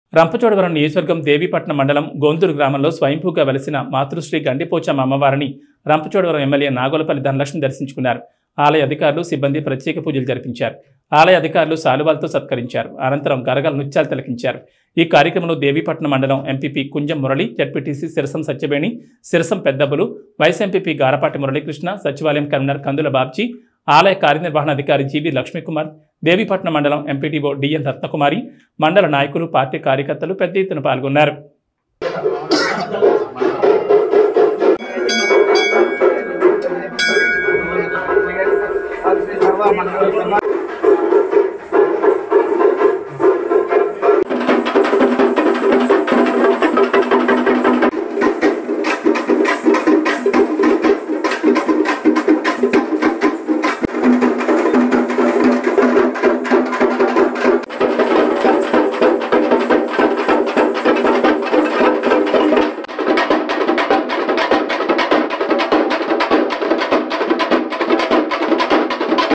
రంపచోడవరం నియోజకవర్గం దేవీపట్నం మండలం గొంతూరు గ్రామంలో స్వయంభూగా వెలిసిన మాతృశ్రీ గండిపోచమ్మ అమ్మవారిని రంపచోడవరం ఎమ్మెల్యే నాగోలపల్లి ధనలక్ష్మి దర్శించుకున్నారు ఆలయ అధికారులు సిబ్బంది ప్రత్యేక పూజలు జరిపించారు ఆలయ అధికారులు సాలువాలతో సత్కరించారు అనంతరం గరగల నృత్యాలు తిలకించారు ఈ కార్యక్రమంలో దేవీపట్నం మండలం MPP Kunjam Murali ZPTC Sirasam Satyaveni Sirasam Peddabulu vice MPP Garapati Muralikrishna సచివాలయం కన్వీనర్ కందుల బాబ్జీ ఆలయ కార్యనిర్వహణాధికారి జీవి లక్ష్మీకుమార్ దేవీపట్నం మండలం ఎంపీటీఓ డిఎన్ రత్నకుమారి మండల నాయకులు పార్టీ కార్యకర్తలు పెద్ద ఎత్తున పాల్గొన్నారు సర్వ మండల సభ